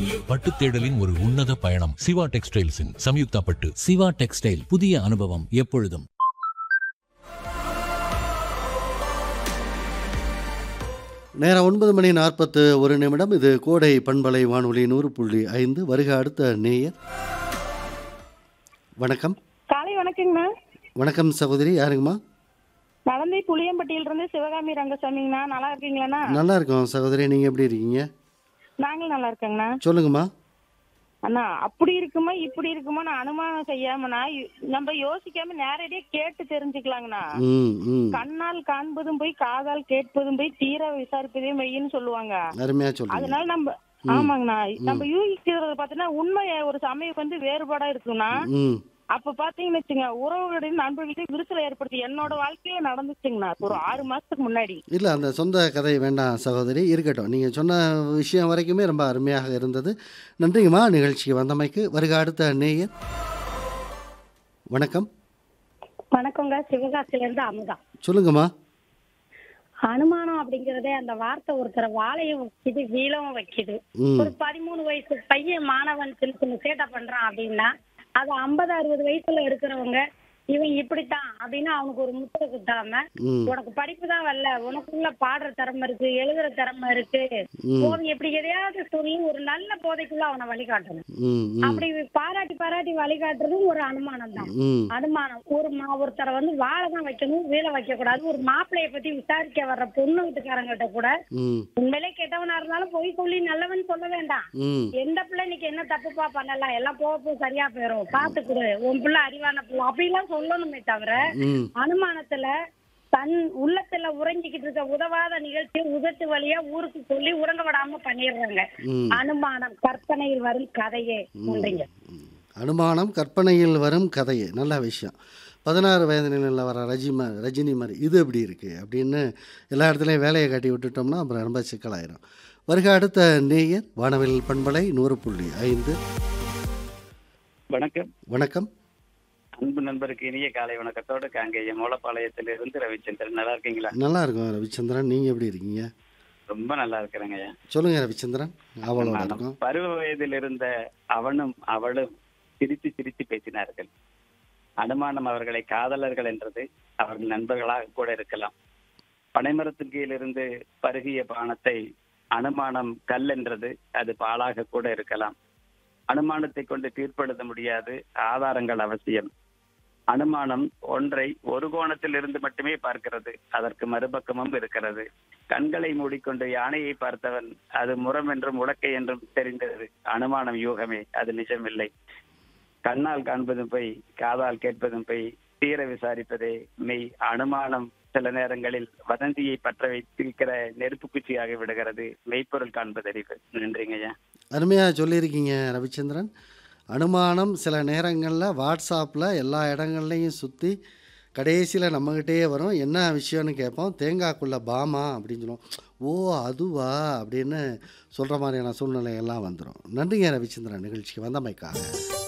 பட்டு தேடலின் ஒரு உன்னத பயணம் சிவா டெக்ஸ்டைல்ஸின் சம்யுக்தா பட்டு சிவா டெக்ஸ்டைல் புதிய அனுபவம் எப்பொழுதும் நேரம் ஒன்பது மணி நாற்பத்து ஒரு நிமிடம் இது கோடை பண்பலை வானொலி நூறு புள்ளி ஐந்து வருக அடுத்த நேயர் வணக்கம் காலை வணக்கங்கண்ணா வணக்கம் சகோதரி யாருங்கம்மா நலந்தை புளியம்பட்டியில இருந்து சிவகாமி ரங்கசாமிங்கண்ணா நல்லா இருக்கீங்களாண்ணா நல்லா இருக்கோம் சகோதரி நீங்கள் எப்படி இருக்கீங்க நாங்களும் நல்லா இருக்கேங்கண்ணா சொல்லுங்கம்மா அண்ணா அப்படி இருக்குமா இப்படி இருக்குமா நான் அனுமானம் செய்யாமண்ணா யு- நம்ம யோசிக்காம நேரடியா கேட்டு தெரிஞ்சுக்கலாங்கண்ணா ம் ம் கண்ணால் காண்பதும் போய் காதால் கேட்பதும் போய் தீர விசாரிப்பதே மெய்ன்னு சொல்லுவாங்க அருமையாக சொல்லுங்க அதனால நம்ம ஆமாங்கண்ணா நம்ம யூகிக்கிறது பார்த்தீங்கன்னா உண்மை ஒரு சமயம் வந்து வேறுபாடா இருக்குண்ணா ம் அப்ப பாத்தீங்கன்னு வச்சுங்க உறவுகளின் நண்பர்களையும் விரிசல் ஏற்படுத்தி என்னோட வாழ்க்கையில நடந்துச்சுங்கண்ணா ஒரு ஆறு மாசத்துக்கு முன்னாடி இல்லை அந்த சொந்த கதை வேண்டாம் சகோதரி இருக்கட்டும் நீங்கள் சொன்ன விஷயம் வரைக்குமே ரொம்ப அருமையாக இருந்தது நன்றிங்கம்மா நிகழ்ச்சிக்கு வந்தமைக்கு வருக அடுத்த நேயர் வணக்கம் வணக்கங்க சிவகாசில இருந்து அமுதா சொல்லுங்கம்மா அனுமானம் அப்படிங்கறதே அந்த வார்த்தை ஒருத்தர வாழையும் வைக்குது வீழவும் வைக்குது ம் ஒரு பதிமூணு வயசு பையன் மாணவன் சின்ன சின்ன சேட்டை பண்றான் அப்படின்னா அது ஐம்பது அறுபது வயசுல இருக்கிறவங்க இவன் இப்படித்தான் அப்படின்னு அவனுக்கு ஒரு முத்திரை குத்தாம ம் உனக்கு படிப்பு தான் வரல உனக்குள்ள பாடுற திறமை இருக்கு எழுதுற திறமை இருக்கு ம் போதும் இப்படி எதையாவது சொல்லி ஒரு நல்ல போதைக்குள்ள அவனை வழிகாட்டணும் ம் ம் அப்படி பாராட்டி பாராட்டி வழிகாட்டுறதும் ஒரு அனுமானம் தான் ம் அனுமானம் ஒரு மா ஒருத்தரை வந்து வாழை தான் வைக்கணும் வீழ வைக்க கூடாது ஒரு மாப்பிளைய பத்தி விசாரிக்க வர்ற பொண்ணு வீட்டுக்காரங்கிட்ட கூட ம் உண்மையிலே கெட்டவனா இருந்தாலும் போய் சொல்லி நல்லவன் சொல்ல வேண்டாம் ம் எந்த பிள்ளை இன்னைக்கு என்ன தப்புப்பா பண்ணலாம் எல்லாம் போக போக சரியா போயிரும் பாத்து கொடு உன் பிள்ளை அறிவான பிள்ளை அப்படிலாம் சொல்லணுமே தவிர ம் அனுமானத்துல தன் உள்ளத்துல உறைஞ்சிக்கிட்டு இருக்க உதவாத நிகழ்ச்சியை உதட்டு வழியா ஊருக்கு சொல்லி உறங்க விடாம பண்ணிடுறாங்க ம் அனுமானம் கற்பனையில் வரும் கதையே நன்றிங்க அனுமானம் கற்பனையில் வரும் கதையே நல்ல விஷயம் பதினாறு வயது நிலையில் வர ரஜிமா ரஜினி மாதிரி இது எப்படி இருக்குது அப்படின்னு எல்லா இடத்துலையும் வேலையை காட்டி விட்டுட்டோம்னா அப்புறம் ரொம்ப சிக்கலாயிரும் வருக அடுத்த நேயர் வானவில் பண்பலை நூறு புள்ளி ஐந்து வணக்கம் வணக்கம் அன்பு நண்பருக்கு இனிய காலை வணக்கத்தோடு காங்கேயம் மூலப்பாளையத்திலிருந்து ரவிச்சந்திரன் நல்லா இருக்கீங்களா நல்லா இருக்கும் ரவிச்சந்திரன் நீங்கள் எப்படி இருக்கீங்க ரொம்ப நல்லா இருக்கிறேங்க ஐயா சொல்லுங்கள் ரவிச்சந்திரன் அவளோட இருக்கும் பருவ வயதில் இருந்த அவனும் அவளும் சிரித்து சிரித்து பேசினார்கள் அனுமானம் அவர்களை காதலர்கள் என்றது அவர்கள் நண்பர்களாக கூட இருக்கலாம் பனைமரத்தின் கீழிருந்து பருகிய பானத்தை அனுமானம் கல் என்றது அது பாலாக கூட இருக்கலாம் அனுமானத்தை கொண்டு தீர்ப்பெழுத முடியாது ஆதாரங்கள் அவசியம் அனுமானம் ஒன்றை ஒரு கோணத்தில் இருந்து மட்டுமே பார்க்கிறது அதற்கு மறுபக்கமும் இருக்கிறது கண்களை மூடிக்கொண்டு யானையை பார்த்தவன் அது முரம் என்றும் உலக்கை என்றும் தெரிந்தது அனுமானம் யூகமே அது நிஜமில்லை கண்ணால் காண்பதும் போய் காதால் கேட்பதும் போய் தீர விசாரிப்பதே மெய் அனுமானம் சில நேரங்களில் வதந்தியை பற்ற வைத்திருக்கிற நெருப்பு குச்சியாகி விடுகிறது மெய்ப்பொருள் காண்பதறிவு நன்றிங்க ஐயா அருமையாக சொல்லியிருக்கீங்க ரவிச்சந்திரன் அனுமானம் சில நேரங்களில் வாட்ஸ்அப்பில் எல்லா இடங்கள்லையும் சுற்றி கடைசியில் நம்மகிட்டயே வரும் என்ன விஷயம்னு கேட்போம் தேங்காய்க்குள்ள பாமா அப்படின்னு சொல்லுவோம் ஓ அதுவா அப்படின்னு சொல்கிற மாதிரியான சூழ்நிலையெல்லாம் வந்துடும் நன்றிங்க ரவிச்சந்திரன் நிகழ்ச்சிக்கு வந்தமைக்காக